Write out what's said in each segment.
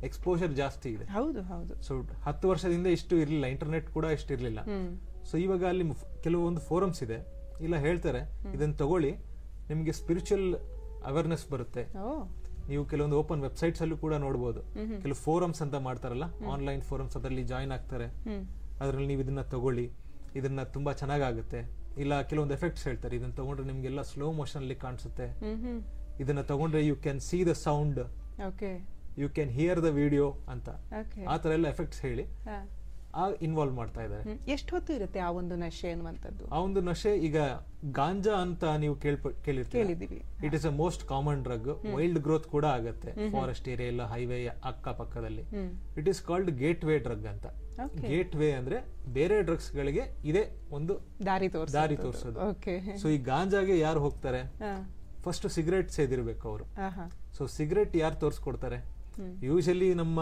Exposure ಜಾಸ್ತಿ ಇದೆ ಹೌದು ಹೌದು ಸೊ ಹತ್ತು ವರ್ಷದಿಂದ ಇಷ್ಟು ಇರಲಿಲ್ಲ ಇಂಟರ್ನೆಟ್ ಕೂಡ ಇಷ್ಟು ಇರಲಿಲ್ಲ ಹ್ಮ್ ಸೊ ಇವಾಗ ಅಲ್ಲಿ ಮುಫ್- ಕೆಲವೊಂದು ಫೋರಮ್ಸ್ ಇದೆ ಇಲ್ಲ ಹೇಳ್ತಾರೆ ಇದನ್ನ ತಗೊಳ್ಳಿ ನಿಮಗೆ ಸ್ಪಿರಿಚುವಲ್ ಅವೇರ್ನೆಸ್ ಬರುತ್ತೆ ಓ ನೀವು ಕೆಲವೊಂದು ಓಪನ್ ವೆಬ್ಸೈಟ್ಸ್ ಅಲ್ಲೂ ಕೂಡ ನೋಡಬಹುದು ಕೆಲವು ಫೋರಮ್ಸ್ ಅಂತ ಮಾಡ್ತಾರಲ್ಲ ಆನ್ಲೈನ್ ಫೋರಮ್ಸ್ ಅದರಲ್ಲಿ ಜಾಯಿನ್ ಆಗ್ತಾರೆ ಹ್ಮ್ ಅದರಲ್ಲಿ ನೀವು ಇದನ್ನ ತಗೊಳ್ಳಿ ಇದನ್ನ ತುಂಬಾ ಚೆನ್ನಾಗಾಗುತ್ತೆ ಇಲ್ಲ ಕೆಲವೊಂದು ಎಫೆಕ್ಟ್ಸ್ ಹೇಳ್ತಾರೆ ಇದನ್ನ ತಗೊಂಡ್ರೆ ನಿಮ್ಗೆಲ್ಲ ಸ್ಲೋ ಮೋಷನ್ ಅಲ್ಲಿ ಕಾಣಿಸುತ್ತೆ ಹ್ಮ್ ಹ್ಮ್ ಇದನ್ನ ತಗೊಂಡ್ರೆ you can see the sound okay you can hear the video ಅಂತ ಓಕೆ ಆ ತರ ಎಲ್ಲ ಎಫೆಕ್ಟ್ಸ್ ಹೇಳಿ ಹಾ. ಆ ಇನ್ವಾಲ್ವ್ ಮಾಡ್ತಾ ಇದ್ದಾರೆ ಹ್ಮ್. ಎಷ್ಟು ಹೊತ್ತು ಇರುತ್ತೆ ಆ ಒಂದು ನಶೆ ಅನ್ನುವಂಥದ್ದು ಆ ಒಂದು ನಶೆ ಈಗ ಗಾಂಜಾ ಅಂತ ನೀವು ಕೇಳ್ಪ ಕೇಳಿರ್ತೀರಿ ಕೇಳಿದೀವಿ it is a most common drug wild growth ಕೂಡ ಆಗುತ್ತೆ ಫಾರೆಸ್ಟ್ ಏರಿಯಾ ಇಲ್ಲ ಹೈವೇ ಅಕ್ಕ ಪಕ್ಕದಲ್ಲಿ hmm it is called gateway drug ಅಂತ Okay. ಗೇಟ್ ವೇ ಅಂದ್ರೆ ಬೇರೆ ಡ್ರಗ್ಸ್ ಗಳಿಗೆ ಇದೇ ಒಂದು ದಾರಿ ತೋರಿಸ ದಾರಿ ತೋರಿಸೋದು ಓಕೆ ಸೊ ಈ ಗಾಂಜಾಗೆ ಯಾರು ಹೋಗ್ತಾರೆ ಹಾ ಫಸ್ಟ್ ಸಿಗರೇಟ್ ಸೇದಿರ್ಬೇಕು ಅವರು ಹಾ ಹಾ ಸೊ ಸಿಗರೇಟ್ ಯಾರು ತೋರಿಸ್ಕೊಡ್ತಾರೆ ಹ್ಮ್. ಯೂಶಲಿ ನಮ್ಮ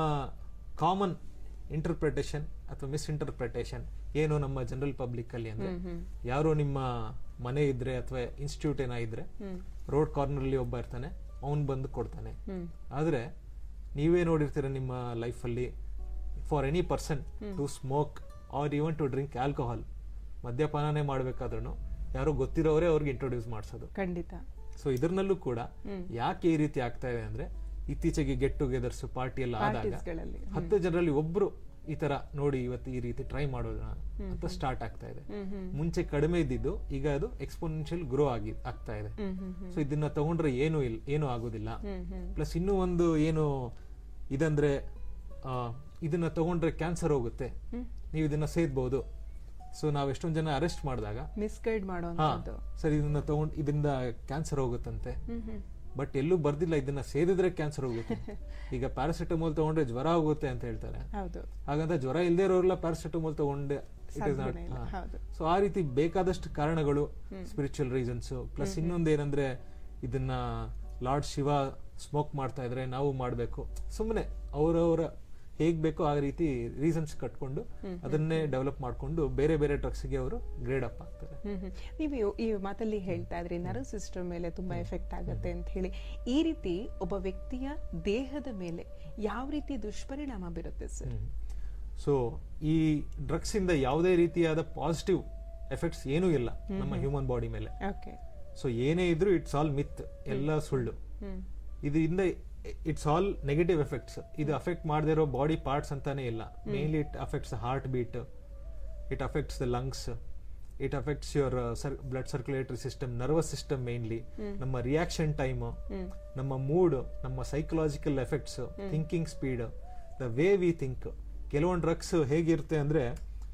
ಕಾಮನ್ ಇಂಟರ್ಪ್ರಿಟೇಷನ್ ಅಥವಾ ಮಿಸ್ಇಂಟರ್ಪ್ರಿಟೇಷನ್ ಏನು ನಮ್ಮ ಜನರಲ್ ಪಬ್ಲಿಕ್ ಅಲ್ಲಿ ಅಂದ್ರೆ ಹ್ಮ್ ಹ್ಮ್ ಯಾರೋ ನಿಮ್ಮ ಮನೆ ಇದ್ರೆ ಅಥವಾ ಇನ್ಸ್ಟಿಟ್ಯೂಟ್ ಏನೋ ಇದ್ರೆ ಹ್ಮ್ ರೋಡ್ ಕಾರ್ನರ್ ಅಲ್ಲಿ ಒಬ್ಬ ಇರ್ತಾನೆ ಅವನ್ ಬಂದು ಕೊಡ್ತಾನೆ ಹ್ಮ್ ಆದ್ರೆ ನೀವೇ ನೋಡಿರ್ತೀರ ನಿಮ್ಮ ಲೈಫಲ್ಲಿ for any person to smoke or even to drink alcohol ಮದ್ಯಪಾನನೇ ಮಾಡ್ಬೇಕಾದ್ರೂ ಯಾರೋ ಗೊತ್ತಿರೋರೇ ಅವ್ರಿಗೆ ಇಂಟ್ರೊಡ್ಯೂಸ್ ಮಾಡಿಸೋದು ಖಂಡಿತ ಸೊ ಇದರಲ್ಲೂ ಕೂಡ ಹ್ಮ್. ಯಾಕೆ ಈ ರೀತಿ ಆಗ್ತಾ ಇದೆ ಅಂದ್ರೆ ಇತ್ತೀಚೆಗೆ ಗೆಟ್ ಟುಗೆದರ್ಸ್ ಪಾರ್ಟಿ ಎಲ್ಲ ಆದಾಗ ಪಾರ್ಟೀಸ್ಗಳಲ್ಲಿ ಹತ್ತು ಜನರಲ್ಲಿ ಒಬ್ರು ಈ ತರ ನೋಡಿ ಇವತ್ತು ಈ ರೀತಿ ಟ್ರೈ ಮಾಡೋಣ ಅಂತ ಸ್ಟಾರ್ಟ್ ಆಗ್ತಾ ಇದೆ ಹ್ಮ್ ಹ್ಮ್ ಮುಂಚೆ ಕಡಿಮೆ ಇದ್ದಿದ್ದು ಈಗ ಅದು ಎಕ್ಸ್ಪೋನೆನ್ಷಿಯಲ್ ಗ್ರೋ ಆಗಿ ಆಗ್ತಾ ಇದೆ ಹ್ಮ್ ಹ್ಮ್ ಹ್ಮ್ ಸೊ ಇದನ್ನ ತಗೊಂಡ್ರೆ ಏನು ಇಲ್ಲ ಏನು ಆಗೋದಿಲ್ಲ ಹ್ಮ್ ಹ್ಮ್ ಪ್ಲಸ್ ಇನ್ನೂ ಒಂದು ಏನು ಇದಂದ್ರೆ ಆ, ಇದನ್ನ ತಗೊಂಡ್ರೆ ಕ್ಯಾನ್ಸರ್ ಹೋಗುತ್ತೆ ಹ್ಮ್ ನೀವು ಇದನ್ನ ಸೇದ್ಬಹುದು ಸೊ ನಾವ್ ಎಷ್ಟೊಂದ್ ಜನ ಅರೆಸ್ಟ್ ಮಾಡಿದಾಗ ಮಿಸ್ಗೈಡ್ ಹಾ ಮಾಡುವಂಥದ್ದು ಸರ್ ಇದನ್ನ ತಗೊಂಡ್ ಇದರಿಂದ ಕ್ಯಾನ್ಸರ್ ಹೋಗುತ್ತಂತೆ ಹ್ಮ್ ಹ್ಮ್ ಬಟ್ ಎಲ್ಲೂ ಬರ್ದಿಲ್ಲ ಇದನ್ನ ಸೇದಿದ್ರೆ ಕ್ಯಾನ್ಸರ್ ಹೋಗುತ್ತೆ ಈಗ ಪ್ಯಾರಾಸಿಟಮೋಲ್ ತಗೊಂಡ್ರೆ ಜ್ವರ ಹೋಗುತ್ತೆ ಅಂತ ಹೇಳ್ತಾರೆ ಹೌದು ಹಾಗಂತ ಜ್ವರ ಇಲ್ಲದೆ ಇರೋರೆಲ್ಲ ಪ್ಯಾರಾಸಿಟಮೋಲ್ ತಗೊಂಡೆ ಇಟ್ ಇಸ್ ಸಾಧ್ಯನೇ ಇಲ್ಲ, ಹೌದು. ಸೊ ಆ ರೀತಿ ಬೇಕಾದಷ್ಟು ಕಾರಣಗಳು ಸ್ಪಿರಿಚುವಲ್ ರೀಸನ್ಸ್ ಪ್ಲಸ್ ಇನ್ನೊಂದು ಏನಂದ್ರೆ ಇದನ್ನ ಲಾರ್ಡ್ ಶಿವ ಸ್ಮೋಕ್ ಮಾಡ್ತಾ ಇದ್ರೆ ನಾವು ಮಾಡ್ಬೇಕು ಸುಮ್ಮನೆ ಅವರವರ ಹೇಗ್ ಬೇಕೋ ಆ ರೀತಿ ರೀಸನ್ಸ್ ಕಟ್ಕೊಂಡು ಅದನ್ನೇ ಡೆವಲಪ್ ಮಾಡ್ಕೊಂಡು ಬೇರೆ ಬೇರೆ ಡ್ರಗ್ಸ್ ಗೆ ಅವರು ಗ್ರೇಡ್ ಅಪ್ ಆಗ್ತಾರೆ ಹ್ಮ್ ಹ್ಮ್. ನೀವು ಇವ್- ಈ ಮಾತಲ್ಲಿ ಹೇಳ್ತಾ ಇದ್ರಿ ನರ್ವ್ ಸಿಸ್ಟಮ್ ಮೇಲೆ ತುಂಬಾ ಎಫೆಕ್ಟ್ ಆಗುತ್ತೆ ಅಂತ ಹೇಳಿ ಈ ರೀತಿ ಒಬ್ಬ ವ್ಯಕ್ತಿಯ ದೇಹದ ಮೇಲೆ ಯಾವ ರೀತಿ ದುಷ್ಪರಿಣಾಮ ಬೀರುತ್ತೆ ಸರ್ ಸೊ ಈ ಡ್ರಗ್ಸ್ ಇಂದ ಯಾವುದೇ ರೀತಿಯಾದ ಪಾಸಿಟಿವ್ ಎಫೆಕ್ಟ್ಸ್ ಏನೂ ಇಲ್ಲ ನಮ್ಮ ಹ್ಯೂಮನ್ ಬಾಡಿ ಮೇಲೆ ಓಕೆ ಸೊ ಏನೇ ಇದ್ರೂ ಇಟ್ಸ್ ಆಲ್ ಮಿತ್ ಎಲ್ಲ ಸುಳ್ಳು ಹ್ಮ್ ಇದರಿಂದ ಇಟ್ಸ್ ಆಲ್ ನೆಗೆಟಿವ್ ಎಫೆಕ್ಟ್ಸ್ ಇದು ಅಫೆಕ್ಟ್ ಮಾಡದೇ ಇರೋ ಬಾಡಿ ಪಾರ್ಟ್ಸ್ ಅಂತಾನೆ ಇಲ್ಲ mainly it affects heart beat it affects the lungs it affects your blood circulatory system nervous system mainly ನಮ್ಮ ರಿಯಾಕ್ಷನ್ ಟೈಮ್ ಹ್ಮ್ ನಮ್ಮ ಮೂಡ್ ನಮ್ಮ psychological effects thinking speed the way we think ಕೆಲವೊಂದು drugs ಹೇಗಿರುತ್ತೆ ಅಂದ್ರೆ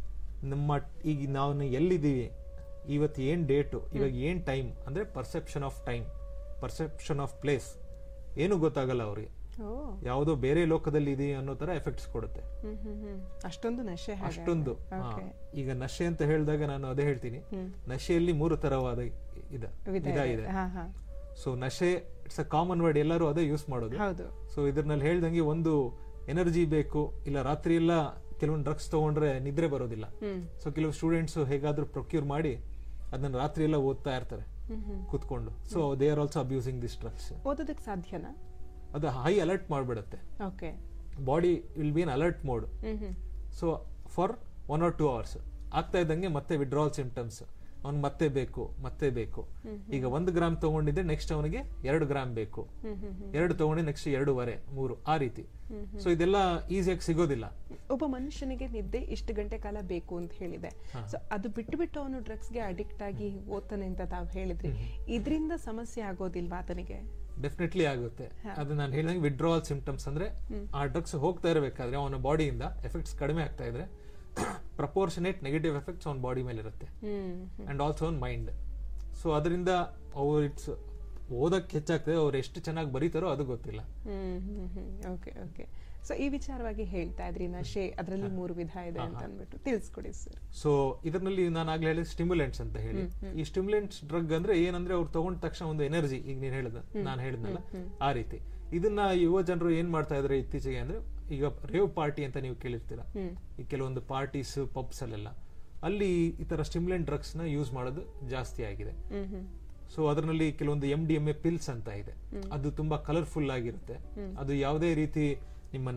ನಮ್ಮ ಈಗ ನಾವು ಎಲ್ಲಿದ್ದೀವಿ ಇವತ್ತು ಏನ್ ಡೇಟು ಇವಾಗ ಏನ್ ಟೈಮ್ ಅಂದ್ರೆ perception of time perception of place ಏನು ಗೊತ್ತಾಗಲ್ಲ ಅವ್ರಿಗೆ ಓ ಯಾವುದೋ ಬೇರೆ ಲೋಕದಲ್ಲಿ ಇದೆ ಅನ್ನೋ ತರ ಎಫೆಕ್ಟ್ಸ್ ಕೊಡುತ್ತೆ ಹ್ಮ್ ಹ್ಮ್ ಹ್ಮ್ ಅಷ್ಟೊಂದು ನಶೆ ಹಾಗಾದ್ರೆ. ಅಷ್ಟೊಂದು ಹಾ. Okay. ಈಗ ನಶೆ ಅಂತ ಹೇಳಿದಾಗ ನಾನು ಅದೇ ಹೇಳ್ತೀನಿ ಹ್ಮ್. ನಶೆಯಲ್ಲಿ ಮೂರು ತರವಾದ ಇದ ವಿಧ ವಿಧ ಇದೆ. ಇದೆ ಹಾ ಹಾ ಸೊ ನಶೆ ಇಟ್ಸ್ ಅ ಕಾಮನ್ ವರ್ಡ್ ಎಲ್ಲರೂ ಅದೇ ಯೂಸ್ ಮಾಡೋದು ಹೌದು ಸೊ ಇದ್ರಲ್ಲಿ ಹೇಳ್ದಂಗೆ ಒಂದು ಎನರ್ಜಿ ಬೇಕು ಇಲ್ಲ ರಾತ್ರಿ ಎಲ್ಲ ಕೆಲವೊಂದು ಡ್ರಗ್ಸ್ ತಗೊಂಡ್ರೆ ನಿದ್ರೆ ಬರೋದಿಲ್ಲ ಹ್ಮ್ ಸೊ ಕೆಲವು ಸ್ಟೂಡೆಂಟ್ಸ್ ಹೇಗಾದ್ರೂ ಪ್ರೊಕ್ಯೂರ್ ಮಾಡಿ ಅದನ್ನ ರಾತ್ರಿ ಎಲ್ಲ ಓದ್ತಾ ಇರ್ತಾರೆ ಹ್ಮ್ ಹ್ಮ್ ಕೂತ್ಕೊಂಡು so they are also abusing this drugs ಓದೋದಕ್ಕೆ ಸಾಧ್ಯನಾ ಅದು ಹೈ ಅಲರ್ಟ್ ಮಾಡ್ಬಿಡುತ್ತೆ okay body will be in alert mode hmm hmm so for one or two hours ಆಗ್ತಾ ಇದ್ದಂಗೆ ಮತ್ತೆ ವಿಡ್ರಾಲ್ ಸಿಂಪ್ಟಮ್ಸ್ ಅವ್ನ್ ಮತ್ತೆ ಬೇಕು ಮತ್ತೆ ಬೇಕು ಈಗ ಒಂದು ಗ್ರಾಮ್ ತಗೊಂಡಿದ್ರೆ ನೆಕ್ಸ್ಟ್ ಅವನಿಗೆ ಎರಡು ಗ್ರಾಮ್ ಬೇಕು ಹ್ಮ್ ಹ್ಮ್ ಹ್ಮ್ ಎರಡು ತಗೊಂಡು ನೆಕ್ಸ್ಟ್ ಎರಡೂವರೆ ಮೂರು ಆ ರೀತಿ ಸೊ ಇದೆಲ್ಲ ಈಸಿಯಾಗಿ ಸಿಗೋದಿಲ್ಲ ಒಬ್ಬ ಮನುಷ್ಯನಿಗೆ ನಿದ್ದೆ ಇಷ್ಟು ಗಂಟೆ ಕಾಲ ಬೇಕು ಅಂತ ಹೇಳಿದೆ ಸೊ ಅದು ಬಿಟ್ಟು ಬಿಟ್ಟು ಅವನು ಡ್ರಗ್ಸ್ಗೆ ಅಡಿಕ್ಟ್ ಆಗಿ ಓದ್ತಾನೆ ಅಂತ ತಾವು ಹೇಳಿದ್ರಿ ಇದರಿಂದ ಸಮಸ್ಯೆ ಆಗೋದಿಲ್ವಾ ಆತನಿಗೆ ಡೆಫಿನೆಟ್ಲಿ ಆಗುತ್ತೆ ಅದು ನಾನು ಹೇಳಿದಂಗೆ ವಿಡ್ರಾವಲ್ ಸಿಂಪ್ಟಮ್ಸ್ ಅಂದ್ರೆ ಆ ಡ್ರಗ್ಸ್ ಹೋಗ್ತಾ ಇರಬೇಕಾದ್ರೆ ಅವನ ಬಾಡಿಯಿಂದ ಎಫೆಕ್ಟ್ಸ್ ಕಡಿಮೆ ಆಗ್ತಾ ಇದ್ರೆ ಪ್ರಪೋರ್ಷನೇಟ್ ನೆಗೆಟಿವ್ ಎಫೆಕ್ಟ್ಸ್ ಅವನ ಬಾಡಿ ಮೇಲೆ ಇರುತ್ತೆ ಹ್ಮ್ ಅಂಡ್ ಆಲ್ಸೋ ಅವನ್ ಮೈಂಡ್ ಸೊ ಅದರಿಂದ ಅವ್ರು ಇಟ್ಸ್ ಓದಕ್ಕೆ ಹೆಚ್ಚಾಗ್ತದೆ ಅವ್ರು ಎಷ್ಟು ಚೆನ್ನಾಗಿ ಬರೀತಾರೋ ಅದು ಗೊತ್ತಿಲ್ಲ hmm hmm hmm okay okay so ಈ ವಿಚಾರವಾಗಿ ಹೇಳ್ತಾ ಇದ್ರಿ ನಶೆ ಅದರಲ್ಲಿ ಮೂರು ವಿಧ ಇದೆ ಅಂತ ಅಂದ್ಬಿಟ್ಟು ತಿಳಿಸ್ಕೊಡಿ ಸರ್ ಸೊ ಇದರಲ್ಲಿ ನಾನು ಆಗ್ಲೇ ಹೇಳಿದ ಸ್ಟಿಮ್ಯುಲೆಂಟ್ಸ್ ಅಂತ ಹೇಳಿ ಈ ಸ್ಟಿಮ್ಯುಲೆಂಟ್ಸ್ ಡ್ರಗ್ ಅಂದ್ರೆ ಏನಂದ್ರೆ ಅವ್ರು ತಗೊಂಡ ತಕ್ಷಣ ಒಂದು ಎನರ್ಜಿ ಈಗ ನೀನ್ ಹೇಳಿದ ನಾನು ಹೇಳಿದ್ನಲ್ಲ ಆ ರೀತಿ ಇದನ್ನ ಯುವ ಜನರು ಏನ್ ಮಾಡ್ತಾ ಇದಾರೆ ಇತ್ತೀಚೆಗೆ ಅಂದ್ರೆ ಈಗ ರೇವ್ ಪಾರ್ಟಿ ಅಂತ ನೀವು ಕೇಳಿರ್ತೀರ ಹ್ಮ್ ಈ ಕೆಲವೊಂದು ಪಾರ್ಟೀಸ್ ಪಬ್ಸ್ ಅಲ್ಲೆಲ್ಲ ಅಲ್ಲಿ ಈ ತರ ಸ್ಟಿಮ್ಯುಲೆಂಟ್ ಡ್ರಗ್ಸ್ ನ ಯೂಸ್ ಮಾಡೋದು ಜಾಸ್ತಿ ಆಗಿದೆ ಹ್ಮ್ ಹ್ಮ್ ಸೊ ಅದರಲ್ಲಿ ಕೆಲವೊಂದು M D M A pills ಅಂತ ಇದೆ ಅದು ತುಂಬಾ ಕಲರ್ಫುಲ್ ಆಗಿರುತ್ತೆ ಅದು ಯಾವುದೇ ರೀತಿ